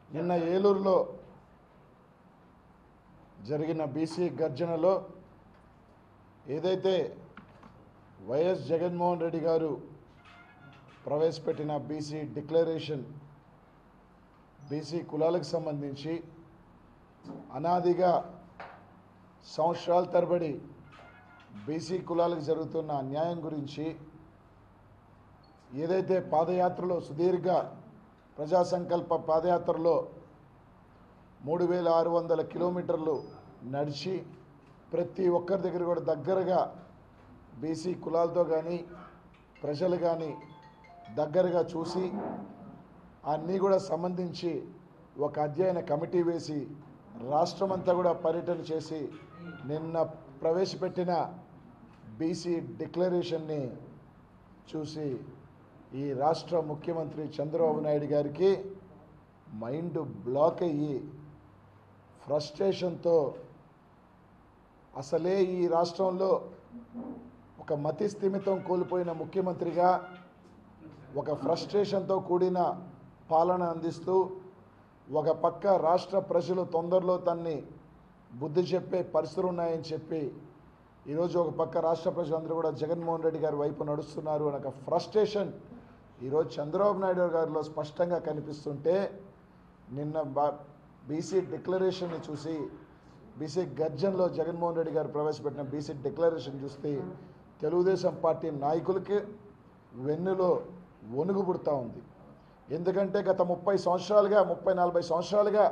నిన్న ఏలూరులో జరిగిన బీసీ గర్జనలో ఏదైతే వైఎస్ జగన్మోహన్ రెడ్డి గారు ప్రవేశపెట్టిన బీసీ డిక్లరేషన్ బీసీ కులాలకు సంబంధించి అనాదిగా సంవత్సరాల తరబడి బీసీ కులాలకు జరుగుతున్న అన్యాయం గురించి ఏదైతే పాదయాత్రలో సుదీర్ఘ ప్రజా సంకల్ప పాదయాత్రలో మూడు వేల ఆరు వందల కిలోమీటర్లు నడిచి ప్రతి ఒక్కరి దగ్గర కూడా దగ్గరగా బీసీ కులాలతో కానీ ప్రజలు కానీ దగ్గరగా చూసి అన్నీ కూడా సంబంధించి ఒక అధ్యయన కమిటీ వేసి రాష్ట్రమంతా కూడా పర్యటన చేసి నిన్న ప్రవేశపెట్టిన బీసీ డిక్లరేషన్ని చూసి ఈ రాష్ట్ర ముఖ్యమంత్రి చంద్రబాబు నాయుడు గారికి మైండ్ బ్లాక్ అయ్యి ఫ్రస్ట్రేషన్తో అసలే ఈ రాష్ట్రంలో ఒక మతి స్థిమితం కోల్పోయిన ముఖ్యమంత్రిగా ఒక ఫ్రస్ట్రేషన్తో కూడిన పాలన అందిస్తూ ఒక పక్క రాష్ట్ర ప్రజలు తొందరలో తన్ని బుద్ధి చెప్పే పరిస్థితులు ఉన్నాయని చెప్పి ఈరోజు ఒక పక్క రాష్ట్ర ప్రజలందరూ కూడా జగన్మోహన్ రెడ్డి గారి వైపు నడుస్తున్నారు అనే ఒక ఫ్రస్ట్రేషన్ ఈరోజు చంద్రబాబు నాయుడు గారిలో స్పష్టంగా కనిపిస్తుంటే నిన్న బా బీసీ డిక్లరేషన్ని చూసి బీసీ గర్జన్లో జగన్మోహన్ రెడ్డి గారు ప్రవేశపెట్టిన బీసీ డిక్లరేషన్ చూస్తే తెలుగుదేశం పార్టీ నాయకులకి వెన్నులో వణుగు పుడతా ఉంది ఎందుకంటే గత ముప్పై సంవత్సరాలుగా ముప్పై నలభై సంవత్సరాలుగా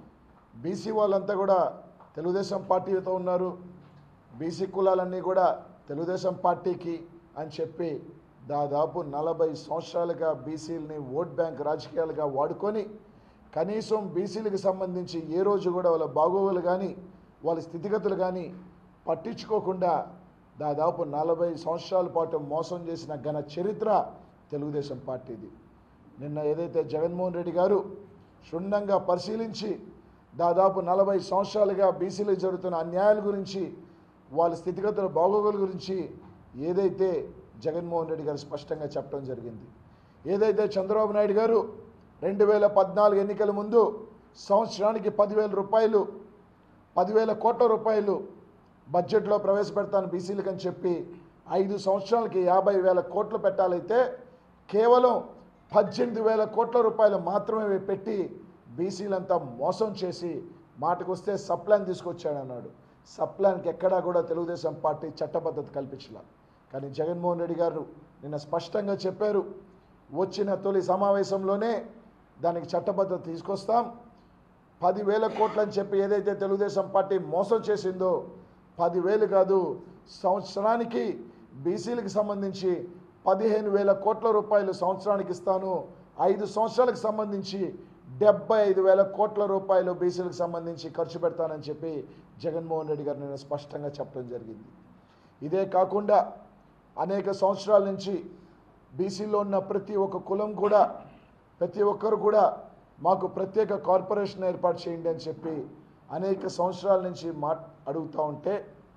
బీసీ వాళ్ళంతా కూడా తెలుగుదేశం పార్టీతో ఉన్నారు బీసీ కులాలన్నీ కూడా తెలుగుదేశం పార్టీకి అని చెప్పి దాదాపు నలభై సంవత్సరాలుగా బీసీలని ఓట్ బ్యాంక్ రాజకీయాలుగా వాడుకొని కనీసం బీసీలకు సంబంధించి ఏ రోజు కూడా వాళ్ళ బాగోగులు కానీ వాళ్ళ స్థితిగతులు కానీ పట్టించుకోకుండా దాదాపు నలభై సంవత్సరాల పాటు మోసం చేసిన ఘన చరిత్ర తెలుగుదేశం పార్టీది నిన్న ఏదైతే జగన్మోహన్ రెడ్డి గారు క్షుణ్ణంగా పరిశీలించి దాదాపు నలభై సంవత్సరాలుగా బీసీలకు జరుగుతున్న అన్యాయాల గురించి వాళ్ళ స్థితిగతుల బాగోగుల గురించి ఏదైతే జగన్మోహన్ రెడ్డి గారు స్పష్టంగా చెప్పడం జరిగింది ఏదైతే చంద్రబాబు నాయుడు గారు రెండు వేల పద్నాలుగు ఎన్నికల ముందు సంవత్సరానికి పదివేల రూపాయలు పదివేల కోట్ల రూపాయలు బడ్జెట్లో ప్రవేశపెడతాను బీసీలకు అని చెప్పి ఐదు సంవత్సరాలకి యాభై వేల కోట్లు పెట్టాలైతే కేవలం పద్దెనిమిది వేల కోట్ల రూపాయలు మాత్రమే పెట్టి బీసీలంతా మోసం చేసి మాటకు వస్తే సప్లాన్ తీసుకొచ్చాడన్నాడు సప్లాన్కి ఎక్కడా కూడా తెలుగుదేశం పార్టీ చట్టబద్ధత కల్పించలే కానీ జగన్మోహన్ రెడ్డి గారు నిన్న స్పష్టంగా చెప్పారు వచ్చిన తొలి సమావేశంలోనే దానికి చట్టబద్ధత తీసుకొస్తాం పదివేల కోట్లు అని చెప్పి ఏదైతే తెలుగుదేశం పార్టీ మోసం చేసిందో పదివేలు కాదు సంవత్సరానికి బీసీలకు సంబంధించి పదిహేను వేల కోట్ల రూపాయలు సంవత్సరానికి ఇస్తాను ఐదు సంవత్సరాలకు సంబంధించి డెబ్బై ఐదు వేల కోట్ల రూపాయలు బీసీలకు సంబంధించి ఖర్చు పెడతానని చెప్పి జగన్మోహన్ రెడ్డి గారు నేను స్పష్టంగా చెప్పడం జరిగింది ఇదే కాకుండా అనేక సంవత్సరాల నుంచి బీసీలో ఉన్న ప్రతి ఒక్క కులం కూడా ప్రతి ఒక్కరు కూడా మాకు ప్రత్యేక కార్పొరేషన్ ఏర్పాటు చేయండి అని చెప్పి అనేక సంవత్సరాల నుంచి మా అడుగుతూ ఉంటే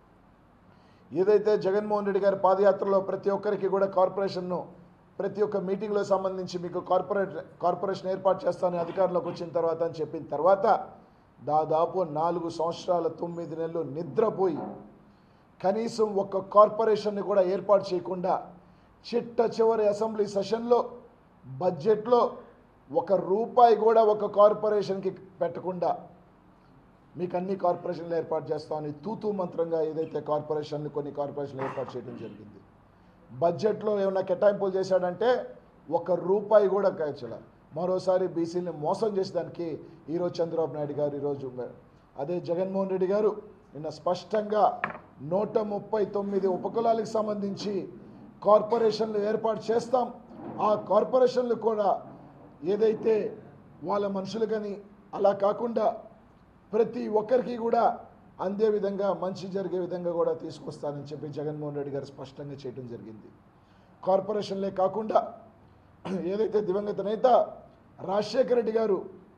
ఏదైతే జగన్మోహన్ రెడ్డి గారి పాదయాత్రలో ప్రతి ఒక్కరికి కూడా కార్పొరేషన్ను ప్రతి ఒక్క మీటింగ్లో సంబంధించి మీకు కార్పొరేట్ కార్పొరేషన్ ఏర్పాటు చేస్తానని అధికారంలోకి వచ్చిన తర్వాత అని చెప్పిన తర్వాత దాదాపు నాలుగు సంవత్సరాల తొమ్మిది నెలలు నిద్రపోయి కనీసం ఒక్క కార్పొరేషన్ని కూడా ఏర్పాటు చేయకుండా చిట్ట చివరి అసెంబ్లీ సెషన్లో బడ్జెట్లో ఒక రూపాయి కూడా ఒక కార్పొరేషన్కి పెట్టకుండా మీకు అన్ని కార్పొరేషన్లు ఏర్పాటు చేస్తామని తూతూ మంత్రంగా ఏదైతే కార్పొరేషన్లు కొన్ని కార్పొరేషన్లు ఏర్పాటు చేయడం జరిగింది బడ్జెట్లో ఏమైనా కేటాయింపులు చేశాడంటే ఒక రూపాయి కూడా కాల్చల మరోసారి బీసీని మోసం చేసేదానికి ఈరోజు చంద్రబాబు నాయుడు గారు ఈరోజు అదే జగన్మోహన్ రెడ్డి గారు నిన్న స్పష్టంగా నూట ముప్పై తొమ్మిది ఉపకులాలకు సంబంధించి కార్పొరేషన్లు ఏర్పాటు చేస్తాం ఆ కార్పొరేషన్లు కూడా ఏదైతే వాళ్ళ మనుషులు కానీ అలా కాకుండా ప్రతి ఒక్కరికి కూడా అందే విధంగా మంచి జరిగే విధంగా కూడా తీసుకొస్తానని చెప్పి జగన్మోహన్ రెడ్డి గారు స్పష్టంగా చేయడం జరిగింది కార్పొరేషన్లే కాకుండా ఏదైతే దివంగత నేత రాజశేఖర రెడ్డి గారు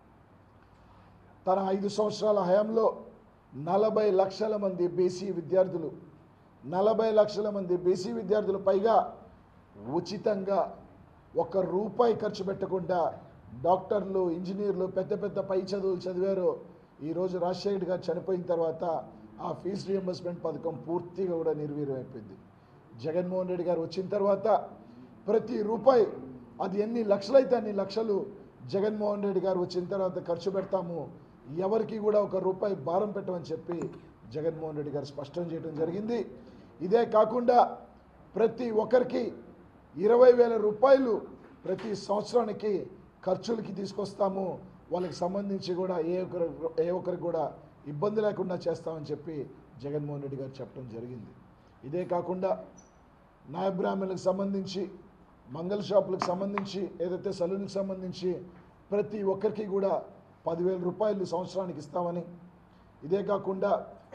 తన ఐదు సంవత్సరాల హయాంలో నలభై లక్షల మంది బీసీ విద్యార్థులు నలభై లక్షల మంది బీసీ విద్యార్థులు పైగా ఉచితంగా ఒక్క రూపాయి ఖర్చు పెట్టకుండా డాక్టర్లు ఇంజనీర్లు పెద్ద పెద్ద పై చదువులు చదివారో ఈరోజు రాజశేఖర్ గారు చనిపోయిన తర్వాత ఆ ఫీజు రియంబర్స్మెంట్ పథకం పూర్తిగా కూడా నిర్వీర్యం అయిపోయింది జగన్మోహన్ రెడ్డి గారు వచ్చిన తర్వాత ప్రతి రూపాయి అది ఎన్ని లక్షలైతే అన్ని లక్షలు జగన్మోహన్ రెడ్డి గారు వచ్చిన తర్వాత ఖర్చు పెడతాము ఎవరికి కూడా ఒక రూపాయి భారం పెట్టమని చెప్పి జగన్మోహన్ రెడ్డి గారు స్పష్టం చేయడం జరిగింది ఇదే కాకుండా ప్రతి ఒక్కరికి ఇరవై వేల రూపాయలు ప్రతి సంవత్సరానికి ఖర్చులకి తీసుకొస్తాము వాళ్ళకి సంబంధించి కూడా ఏ ఒక్కరు ఏ ఒక్కరికి కూడా ఇబ్బంది లేకుండా చేస్తామని చెప్పి జగన్మోహన్ రెడ్డి గారు చెప్పడం జరిగింది ఇదే కాకుండా నాయ బ్రాహ్మణులకు సంబంధించి మంగళ షాపులకు సంబంధించి ఏదైతే సలూన్కి సంబంధించి ప్రతి ఒక్కరికి కూడా పదివేల రూపాయలు సంవత్సరానికి ఇస్తామని ఇదే కాకుండా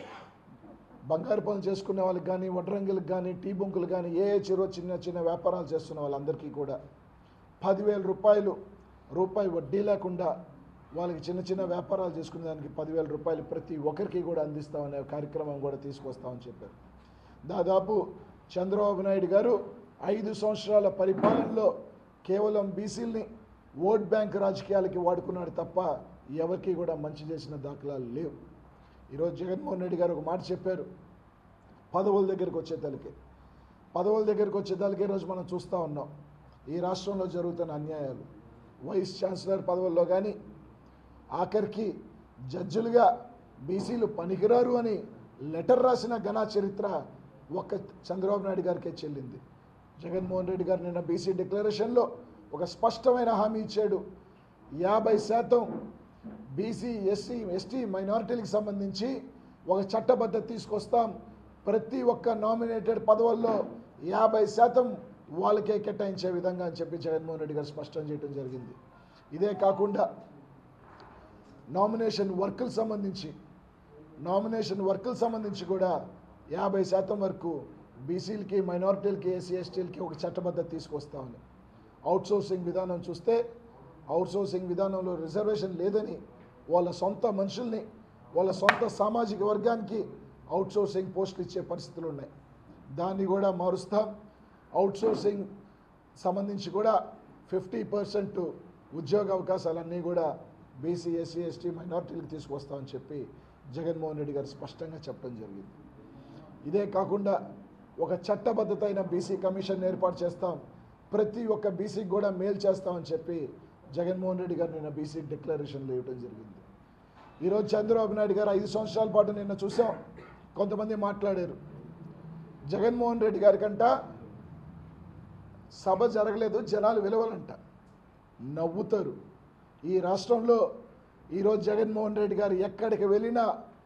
బంగారు పనులు చేసుకునే వాళ్ళకి కానీ వడ్రంగులకు కానీ టీ బొంకులు కానీ ఏ ఏ చెరువు చిన్న చిన్న వ్యాపారాలు చేస్తున్న వాళ్ళందరికీ కూడా పదివేల రూపాయలు రూపాయి వడ్డీ లేకుండా వాళ్ళకి చిన్న చిన్న వ్యాపారాలు చేసుకునే దానికి పదివేల రూపాయలు ప్రతి ఒక్కరికి కూడా అందిస్తామనే కార్యక్రమం కూడా తీసుకొస్తామని చెప్పారు దాదాపు చంద్రబాబు నాయుడు గారు ఐదు సంవత్సరాల పరిపాలనలో కేవలం బీసీల్ని ఓట్ బ్యాంక్ రాజకీయాలకి వాడుకున్నాడు తప్ప ఎవరికి కూడా మంచి చేసిన దాఖలాలు లేవు ఈరోజు జగన్మోహన్ రెడ్డి గారు ఒక మాట చెప్పారు పదవుల దగ్గరికి వచ్చేతలకి పదవుల దగ్గరికి వచ్చేతలకి ఈరోజు మనం చూస్తూ ఉన్నాం ఈ రాష్ట్రంలో జరుగుతున్న అన్యాయాలు వైస్ ఛాన్సలర్ పదవుల్లో కానీ ఆఖరికి జడ్జిలుగా బీసీలు పనికిరారు అని లెటర్ రాసిన ఘన చరిత్ర ఒక్క చంద్రబాబు నాయుడు గారికే చెల్లింది జగన్మోహన్ రెడ్డి గారు నిన్న బీసీ డిక్లరేషన్లో ఒక స్పష్టమైన హామీ ఇచ్చాడు యాభై శాతం బీసీ ఎస్సీ ఎస్టీ మైనారిటీలకు సంబంధించి ఒక చట్టబద్ధత తీసుకొస్తాం ప్రతి ఒక్క నామినేటెడ్ పదవుల్లో యాభై శాతం వాళ్ళకే కేటాయించే విధంగా అని చెప్పి జగన్మోహన్ రెడ్డి గారు స్పష్టం చేయడం జరిగింది ఇదే కాకుండా నామినేషన్ వర్కులకు సంబంధించి నామినేషన్ వర్కులకు సంబంధించి కూడా యాభై శాతం వరకు బీసీలకి మైనారిటీలకి ఎస్సీ ఎస్టీలకి ఒక చట్టబద్ధత తీసుకొస్తామని అవుట్సోర్సింగ్ విధానం చూస్తే అవుట్సోర్సింగ్ విధానంలో రిజర్వేషన్ లేదని వాళ్ళ సొంత మనుషుల్ని వాళ్ళ సొంత సామాజిక వర్గానికి అవుట్సోర్సింగ్ పోస్టులు ఇచ్చే పరిస్థితులు ఉన్నాయి దాన్ని కూడా మారుస్తాం అవుట్సోర్సింగ్ సంబంధించి కూడా ఫిఫ్టీ పర్సెంట్ ఉద్యోగ అవకాశాలన్నీ కూడా బీసీ ఎస్సీ ఎస్టీ మైనార్టీలకు తీసుకొస్తామని చెప్పి జగన్మోహన్ రెడ్డి గారు స్పష్టంగా చెప్పడం జరిగింది ఇదే కాకుండా ఒక చట్టబద్ధత అయిన బీసీ కమిషన్ ఏర్పాటు చేస్తాం ప్రతి ఒక్క బీసీకి కూడా మేలు చేస్తామని చెప్పి జగన్మోహన్ రెడ్డి గారు నిన్న బీసీ డిక్లరేషన్లు ఇవ్వడం జరిగింది ఈరోజు చంద్రబాబు నాయుడు గారు ఐదు సంవత్సరాల పాటు నిన్న చూసాం కొంతమంది మాట్లాడారు జగన్మోహన్ రెడ్డి గారి కంట సభ జరగలేదు జనాలు విలువలంట నవ్వుతారు ఈ రాష్ట్రంలో ఈరోజు జగన్మోహన్ రెడ్డి గారు ఎక్కడికి వెళ్ళినా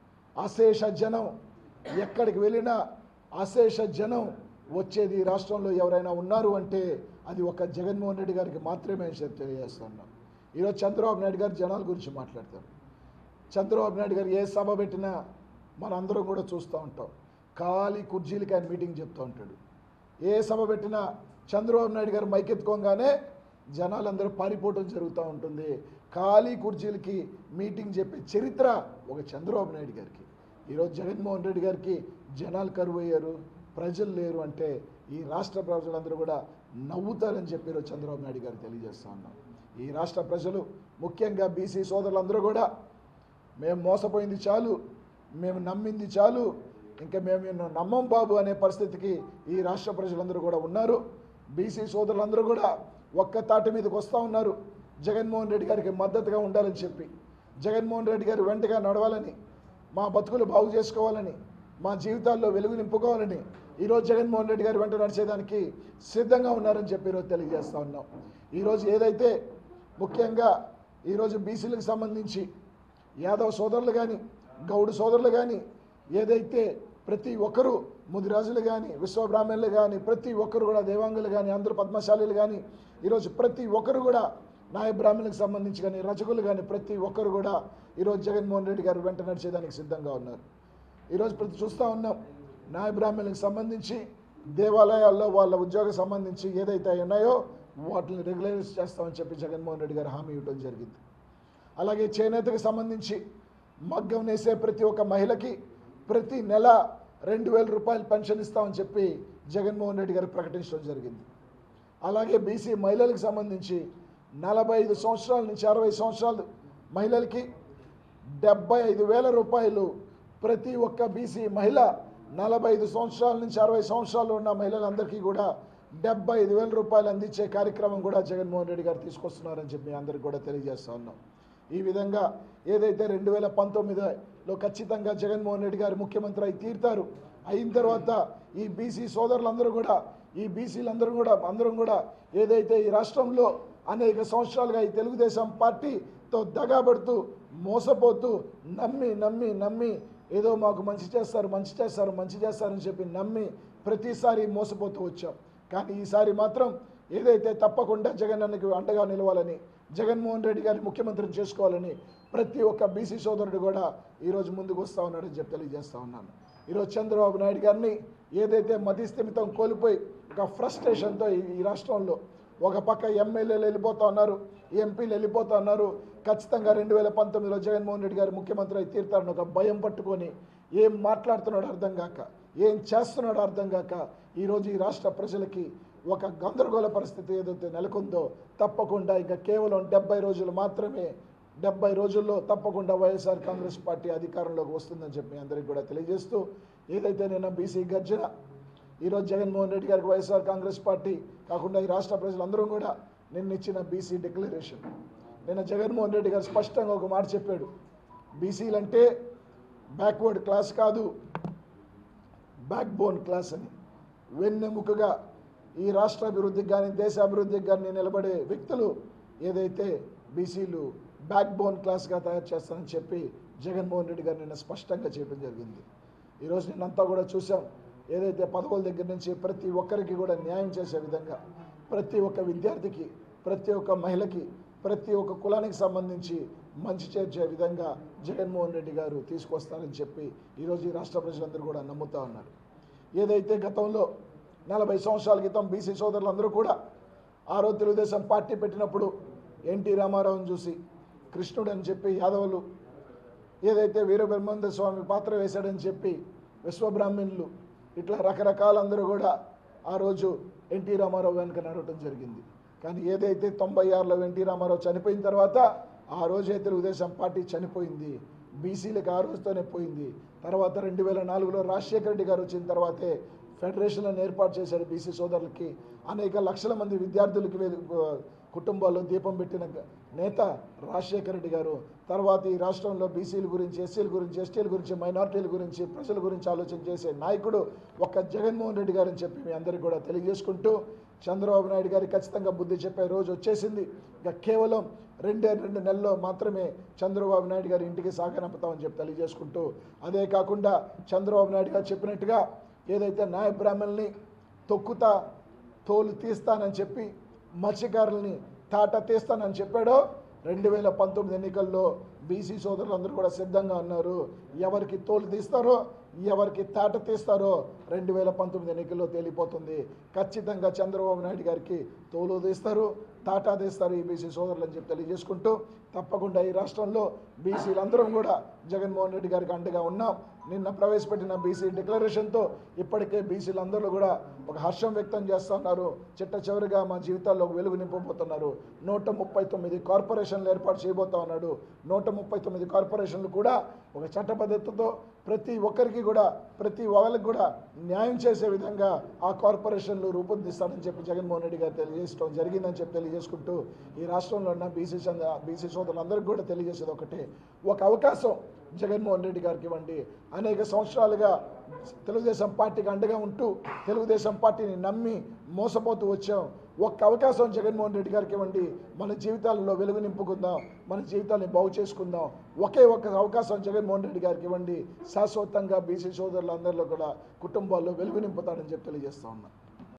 అశేష జనం ఎక్కడికి వెళ్ళినా అశేష జనం వచ్చేది ఈ రాష్ట్రంలో ఎవరైనా ఉన్నారు అంటే అది ఒక జగన్మోహన్ రెడ్డి గారికి మాత్రమే అని చెప్పి తెలియజేస్తున్నాం ఈరోజు చంద్రబాబు నాయుడు గారు జనాల గురించి మాట్లాడతారు చంద్రబాబు నాయుడు గారు ఏ సభ పెట్టినా మనందరం కూడా చూస్తూ ఉంటాం ఖాళీ కుర్చీలకి ఆయన మీటింగ్ చెప్తూ ఉంటాడు ఏ సభ పెట్టినా చంద్రబాబు నాయుడు గారు మైకెత్తుకోగానే జనాలందరూ పారిపోవటం జరుగుతూ ఉంటుంది ఖాళీ కుర్చీలకి మీటింగ్ చెప్పే చరిత్ర ఒక చంద్రబాబు నాయుడు గారికి ఈరోజు జగన్మోహన్ రెడ్డి గారికి జనాలు కరువు అయ్యారు ప్రజలు లేరు అంటే ఈ రాష్ట్ర ప్రజలందరూ కూడా నవ్వుతారని చెప్పి ఈరోజు చంద్రబాబు నాయుడు గారు తెలియజేస్తా ఉన్నాం ఈ రాష్ట్ర ప్రజలు ముఖ్యంగా బీసీ సోదరులందరూ కూడా మేము మోసపోయింది చాలు మేము నమ్మింది చాలు ఇంకా మేము నిన్ను నమ్మం బాబు అనే పరిస్థితికి ఈ రాష్ట్ర ప్రజలందరూ కూడా ఉన్నారు బీసీ సోదరులందరూ కూడా ఒక్క తాటి మీదకి వస్తూ ఉన్నారు జగన్మోహన్ రెడ్డి గారికి మద్దతుగా ఉండాలని చెప్పి జగన్మోహన్ రెడ్డి గారు వెంటగా నడవాలని మా బతుకులు బాగు చేసుకోవాలని మా జీవితాల్లో వెలుగు నింపుకోవాలని ఈరోజు జగన్మోహన్ రెడ్డి గారు వెంట నడిచేదానికి సిద్ధంగా ఉన్నారని చెప్పి ఈరోజు తెలియజేస్తా ఉన్నాం ఈరోజు ఏదైతే ముఖ్యంగా ఈరోజు బీసీలకు సంబంధించి యాదవ్ సోదరులు కానీ గౌడు సోదరులు కానీ ఏదైతే ప్రతి ఒక్కరూ ముదిరాజులు కానీ విశ్వబ్రాహ్మణులు కానీ ప్రతి ఒక్కరు కూడా దేవాంగులు కానీ అందరూ పద్మశాలీలు కానీ ఈరోజు ప్రతి ఒక్కరు కూడా నాయ బ్రాహ్మణులకు సంబంధించి కానీ రచకులు కానీ ప్రతి ఒక్కరు కూడా ఈరోజు జగన్మోహన్ రెడ్డి గారు వెంట నడిచేదానికి సిద్ధంగా ఉన్నారు ఈరోజు ప్రతి చూస్తూ ఉన్నాం నాయ బ్రాహ్మణులకు సంబంధించి దేవాలయాల్లో వాళ్ళ ఉద్యోగ సంబంధించి ఏదైతే ఉన్నాయో వాటిని రెగ్యులరైజ్ చేస్తామని చెప్పి జగన్మోహన్ రెడ్డి గారు హామీ ఇవ్వడం జరిగింది అలాగే చేనేతకు సంబంధించి మగ్గం నేసే ప్రతి ఒక్క మహిళకి ప్రతి నెల రెండు వేల రూపాయలు పెన్షన్ ఇస్తామని చెప్పి జగన్మోహన్ రెడ్డి గారు ప్రకటించడం జరిగింది అలాగే బీసీ మహిళలకు సంబంధించి నలభై ఐదు సంవత్సరాల నుంచి అరవై సంవత్సరాలు మహిళలకి డెబ్బై ఐదు వేల రూపాయలు ప్రతి ఒక్క బీసీ మహిళ నలభై ఐదు సంవత్సరాల నుంచి అరవై సంవత్సరాలు ఉన్న మహిళలందరికీ కూడా డెబ్బై ఐదు వేల రూపాయలు అందించే కార్యక్రమం కూడా జగన్మోహన్ రెడ్డి గారు తీసుకొస్తున్నారని చెప్పి మీ అందరికి కూడా తెలియజేస్తా ఉన్నాం ఈ విధంగా ఏదైతే రెండు వేల పంతొమ్మిదిలో ఖచ్చితంగా జగన్మోహన్ రెడ్డి గారు ముఖ్యమంత్రి అయి తీరుతారు అయిన తర్వాత ఈ బీసీ సోదరులందరూ కూడా ఈ బీసీలందరూ కూడా అందరం కూడా ఏదైతే ఈ రాష్ట్రంలో అనేక సంవత్సరాలుగా ఈ తెలుగుదేశం పార్టీతో దగాబడుతూ మోసపోతూ నమ్మి నమ్మి నమ్మి ఏదో మాకు మంచి చేస్తారు మంచి చేస్తారు మంచి చేస్తారని చెప్పి నమ్మి ప్రతిసారి మోసపోతూ వచ్చాం కానీ ఈసారి మాత్రం ఏదైతే తప్పకుండా జగన్ అన్నకి అండగా నిలవాలని జగన్మోహన్ రెడ్డి గారిని ముఖ్యమంత్రిని చేసుకోవాలని ప్రతి ఒక్క బీసీ సోదరుడు కూడా ఈరోజు ముందుకు వస్తూ ఉన్నాడని చెప్పి తెలియజేస్తా ఉన్నాను ఈరోజు చంద్రబాబు నాయుడు గారిని ఏదైతే మతిస్థిమితం కోల్పోయి ఒక ఫ్రస్ట్రేషన్తో ఈ ఈ రాష్ట్రంలో ఒక పక్క ఎమ్మెల్యేలు వెళ్ళిపోతా ఉన్నారు ఎంపీలు వెళ్ళిపోతా ఉన్నారు ఖచ్చితంగా రెండు వేల పంతొమ్మిదిలో జగన్మోహన్ రెడ్డి గారు ముఖ్యమంత్రి అయి తీరుతారని ఒక భయం పట్టుకొని ఏం మాట్లాడుతున్నాడో అర్థం కాక ఏం చేస్తున్నాడో అర్థం కాక ఈరోజు ఈ రాష్ట్ర ప్రజలకి ఒక గందరగోళ పరిస్థితి ఏదైతే నెలకొందో తప్పకుండా ఇంకా కేవలం డెబ్బై రోజులు మాత్రమే డెబ్బై రోజుల్లో తప్పకుండా వైఎస్ఆర్ కాంగ్రెస్ పార్టీ అధికారంలోకి వస్తుందని చెప్పి అందరికీ కూడా తెలియజేస్తూ ఏదైతే నిన్న బీసీ గర్జన ఈరోజు జగన్మోహన్ రెడ్డి గారికి వైఎస్ఆర్ కాంగ్రెస్ పార్టీ కాకుండా ఈ రాష్ట్ర ప్రజలందరూ కూడా నిన్న ఇచ్చిన బీసీ డిక్లరేషన్ నిన్న జగన్మోహన్ రెడ్డి గారు స్పష్టంగా ఒక మాట చెప్పాడు బీసీలు అంటే బ్యాక్వర్డ్ క్లాస్ కాదు బ్యాక్ బోన్ క్లాస్ అని వెన్నెముకగా ఈ రాష్ట్ర అభివృద్ధికి కానీ దేశ అభివృద్ధికి కానీ నిలబడే వ్యక్తులు ఏదైతే బీసీలు బ్యాక్ బోన్ క్లాస్గా తయారు చేస్తానని చెప్పి జగన్మోహన్ రెడ్డి గారు నిన్న స్పష్టంగా చేయడం జరిగింది ఈరోజు నిన్నంతా కూడా చూసాం ఏదైతే పదవుల దగ్గర నుంచి ప్రతి ఒక్కరికి కూడా న్యాయం చేసే విధంగా ప్రతి ఒక్క విద్యార్థికి ప్రతి ఒక్క మహిళకి ప్రతి ఒక్క కులానికి సంబంధించి మంచి చేర్చే విధంగా జగన్మోహన్ రెడ్డి గారు తీసుకొస్తారని చెప్పి ఈరోజు ఈ రాష్ట్ర ప్రజలందరూ కూడా నమ్ముతా ఉన్నారు ఏదైతే గతంలో నలభై సంవత్సరాల క్రితం బీసీ సోదరులందరూ కూడా ఆ రోజు తెలుగుదేశం పార్టీ పెట్టినప్పుడు ఎన్టీ రామారావుని చూసి కృష్ణుడు అని చెప్పి యాదవులు ఏదైతే వీరబ్రహ్మానంద స్వామి పాత్ర వేశాడని చెప్పి విశ్వబ్రాహ్మణులు ఇట్లా రకరకాల అందరూ కూడా ఆ రోజు ఎన్టీ రామారావు వెనుక నడవటం జరిగింది కానీ ఏదైతే తొంభై ఆరులో ఎన్టీ రామారావు చనిపోయిన తర్వాత ఆ రోజే తెలుగుదేశం పార్టీ చనిపోయింది బీసీలకు ఆ రోజుతోనే పోయింది తర్వాత రెండు వేల నాలుగులో రాజశేఖర రెడ్డి గారు వచ్చిన తర్వాతే ఫెడరేషన్లను ఏర్పాటు చేశాడు బీసీ సోదరులకి అనేక లక్షల మంది విద్యార్థులకి వే- కుటుంబాల్లో దీపం పెట్టిన గ- నేత రాజశేఖర రెడ్డి గారు తర్వాత ఈ రాష్ట్రంలో బీసీల గురించి ఎస్సీల గురించి ఎస్టీల గురించి మైనార్టీల గురించి ప్రజల గురించి ఆలోచన చేసే నాయకుడు ఒక్క జగన్మోహన్ రెడ్డి గారు అని చెప్పి మీ అందరికీ కూడా తెలియజేసుకుంటూ చంద్రబాబు నాయుడు గారికి ఖచ్చితంగా బుద్ధి చెప్పే రోజు వచ్చేసింది ఇక కేవలం రెండే రెండు నెలల్లో మాత్రమే చంద్రబాబు నాయుడు గారి ఇంటికి సాగనంపుతామని చెప్పి తెలియజేసుకుంటూ అదే కాకుండా చంద్రబాబు నాయుడు గారు చెప్పినట్టుగా ఏదైతే న్యాయ బ్రాహ్మణుల్ని తొక్కుతా తోలు తీస్తానని చెప్పి మత్స్యకారుల్ని తాట తీస్తానని చెప్పాడో రెండు వేల పంతొమ్మిది ఎన్నికల్లో బీసీ సోదరులందరూ కూడా సిద్ధంగా ఉన్నారు ఎవరికి తోలు తీస్తారో ఎవరికి తాట తీస్తారో రెండు వేల పంతొమ్మిది ఎన్నికల్లో తేలిపోతుంది ఖచ్చితంగా చంద్రబాబు నాయుడు గారికి తోలు తీస్తారు తాటా తీస్తారు ఈ బీసీ సోదరులు అని చెప్పి తెలియజేసుకుంటూ తప్పకుండా ఈ రాష్ట్రంలో బీసీలందరం కూడా జగన్మోహన్ రెడ్డి గారికి అండగా ఉన్నాం నిన్న ప్రవేశపెట్టిన బీసీ డిక్లరేషన్తో ఇప్పటికే బీసీలందరూ కూడా ఒక హర్షం వ్యక్తం చేస్తున్నారు చిట్ట చివరిగా మా జీవితాల్లో ఒక వెలుగు నింపబోతున్నారు నూట ముప్పై తొమ్మిది కార్పొరేషన్లు ఏర్పాటు చేయబోతా ఉన్నాడు నూట ముప్పై తొమ్మిది కార్పొరేషన్లు కూడా ఒక చట్టబద్ధతతో ప్రతి ఒక్కరికి కూడా ప్రతి వాళ్ళకి కూడా న్యాయం చేసే విధంగా ఆ కార్పొరేషన్లు రూపొందిస్తారని చెప్పి జగన్మోహన్ రెడ్డి గారు తెలియజేయడం జరిగిందని చెప్పి తెలియజేసుకుంటూ ఈ రాష్ట్రంలో ఉన్న బీసీ సంఘ బీసీ సోదరులందరికీ కూడా తెలియజేసేది ఒకటే ఒక అవకాశం జగన్మోహన్ రెడ్డి గారికి ఇవ్వండి అనేక సంవత్సరాలుగా తెలుగుదేశం పార్టీకి అండగా ఉంటూ తెలుగుదేశం పార్టీని నమ్మి మోసపోతూ వచ్చాం ఒక్క అవకాశం జగన్మోహన్ రెడ్డి గారికి ఇవ్వండి మన జీవితాలలో వెలుగు నింపుకుందాం మన జీవితాన్ని బాగు చేసుకుందాం ఒకే ఒక్క అవకాశం జగన్మోహన్ రెడ్డి గారికి ఇవ్వండి శాశ్వతంగా బీసీ సోదరులందరిలో కూడా కుటుంబాల్లో వెలుగు నింపుతాడని చెప్పి తెలియజేస్తా ఉన్నా